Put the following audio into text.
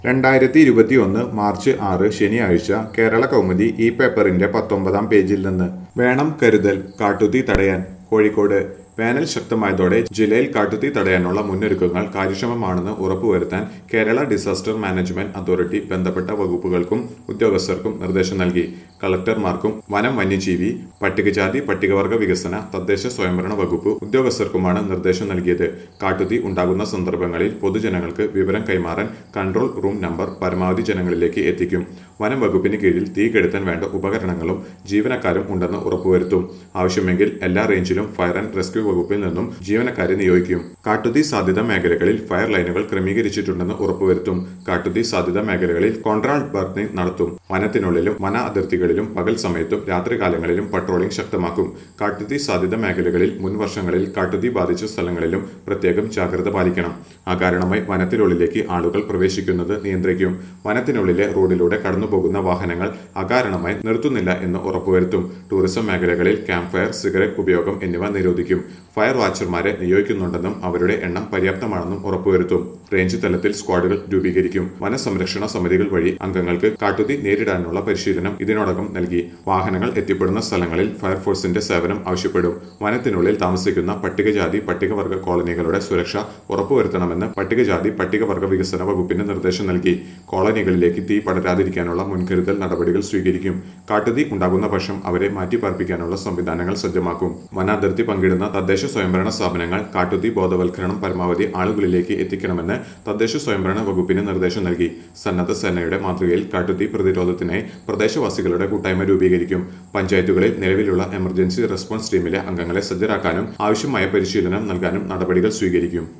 രണ്ടായിരത്തി ഇരുപത്തിയൊന്ന് മാർച്ച് ആറ് ശനിയാഴ്ച കേരള കൗമുദി ഈ പേപ്പറിന്റെ പത്തൊമ്പതാം പേജിൽ നിന്ന് വേണം കരുതൽ കാട്ടുതീ തടയാൻ കോഴിക്കോട് വേനൽ ശക്തമായതോടെ ജില്ലയിൽ കാട്ടുതീ തടയാനുള്ള മുന്നൊരുക്കങ്ങൾ കാര്യക്ഷമമാണെന്ന് ഉറപ്പുവരുത്താൻ കേരള ഡിസാസ്റ്റർ മാനേജ്മെന്റ് അതോറിറ്റി ബന്ധപ്പെട്ട വകുപ്പുകൾക്കും ഉദ്യോഗസ്ഥർക്കും നിർദ്ദേശം നൽകി കളക്ടർമാർക്കും വനം വന്യജീവി പട്ടികജാതി പട്ടികവർഗ വികസന തദ്ദേശ സ്വയംഭരണ വകുപ്പ് ഉദ്യോഗസ്ഥർക്കുമാണ് നിർദ്ദേശം നൽകിയത് കാട്ടുതീ ഉണ്ടാകുന്ന സന്ദർഭങ്ങളിൽ പൊതുജനങ്ങൾക്ക് വിവരം കൈമാറാൻ കൺട്രോൾ റൂം നമ്പർ പരമാവധി ജനങ്ങളിലേക്ക് എത്തിക്കും വനം വകുപ്പിന് കീഴിൽ തീ കെടുത്താൻ വേണ്ട ഉപകരണങ്ങളും ജീവനക്കാരും ഉണ്ടെന്ന് ഉറപ്പുവരുത്തും ആവശ്യമെങ്കിൽ എല്ലാ റേഞ്ചിലും ഫയർ ആൻഡ് റെസ്ക്യൂ വകുപ്പിൽ നിന്നും ജീവനക്കാരെ നിയോഗിക്കും കാട്ടുതീ സാധ്യത മേഖലകളിൽ ഫയർ ലൈനുകൾ ക്രമീകരിച്ചിട്ടുണ്ടെന്ന് ഉറപ്പുവരുത്തും കാട്ടുതീ സാധ്യത മേഖലകളിൽ കോൺട്രാക്ട് ബർണിംഗ് നടത്തും വനത്തിനുള്ളിലും വന അതിർത്തികളിലും പകൽ സമയത്തും രാത്രികാലങ്ങളിലും പട്രോളിംഗ് ശക്തമാക്കും കാട്ടുതീ സാധ്യത മേഖലകളിൽ മുൻ വർഷങ്ങളിൽ കാട്ടുതീ ബാധിച്ച സ്ഥലങ്ങളിലും പ്രത്യേകം ജാഗ്രത പാലിക്കണം അകാരണമായി വനത്തിനുള്ളിലേക്ക് ആളുകൾ പ്രവേശിക്കുന്നത് നിയന്ത്രിക്കും വനത്തിനുള്ളിലെ റോഡിലൂടെ കടന്നുപോകുന്ന വാഹനങ്ങൾ അകാരണമായി നിർത്തുന്നില്ല എന്ന് ഉറപ്പുവരുത്തും ടൂറിസം മേഖലകളിൽ ക്യാമ്പ് ഫയർ സിഗരറ്റ് ഉപയോഗം എന്നിവ നിരോധിക്കും ഫയർ വാച്ചർമാരെ നിയോഗിക്കുന്നുണ്ടെന്നും അവരുടെ എണ്ണം പര്യാപ്തമാണെന്നും ഉറപ്പുവരുത്തും റേഞ്ച് തലത്തിൽ സ്ക്വാഡുകൾ രൂപീകരിക്കും വനസംരക്ഷണ സമിതികൾ വഴി അംഗങ്ങൾക്ക് കാട്ടുതീ നേരിടാനുള്ള പരിശീലനം ഇതിനോടകം നൽകി വാഹനങ്ങൾ എത്തിപ്പെടുന്ന സ്ഥലങ്ങളിൽ ഫയർഫോഴ്സിന്റെ സേവനം ആവശ്യപ്പെടും വനത്തിനുള്ളിൽ താമസിക്കുന്ന പട്ടികജാതി പട്ടികവർഗ കോളനികളുടെ സുരക്ഷ ഉറപ്പുവരുത്തണമെന്ന് പട്ടികജാതി പട്ടികവർഗ വികസന വകുപ്പിന് നിർദ്ദേശം നൽകി കോളനികളിലേക്ക് തീ പടരാതിരിക്കാനുള്ള മുൻകരുതൽ നടപടികൾ സ്വീകരിക്കും കാട്ടുതീ ഉണ്ടാകുന്ന പക്ഷം അവരെ മാറ്റിപ്പാർപ്പിക്കാനുള്ള സംവിധാനങ്ങൾ സജ്ജമാക്കും വനാതിർത്തി പങ്കിടുന്ന തദ്ദേശ സ്വയംഭരണ സ്ഥാപനങ്ങൾ കാട്ടുതീ ബോധവൽക്കരണം പരമാവധി ആളുകളിലേക്ക് എത്തിക്കണമെന്ന് തദ്ദേശ സ്വയംഭരണ വകുപ്പിന് നിർദ്ദേശം നൽകി സന്നദ്ധ സേനയുടെ മാതൃകയിൽ കാട്ടുതീ പ്രതിരോധത്തിനായി പ്രദേശവാസികളുടെ കൂട്ടായ്മ രൂപീകരിക്കും പഞ്ചായത്തുകളിൽ നിലവിലുള്ള എമർജൻസി റെസ്പോൺസ് ടീമിലെ അംഗങ്ങളെ സജ്ജരാക്കാനും ആവശ്യമായ പരിശീലനം നൽകാനും നടപടികൾ സ്വീകരിക്കും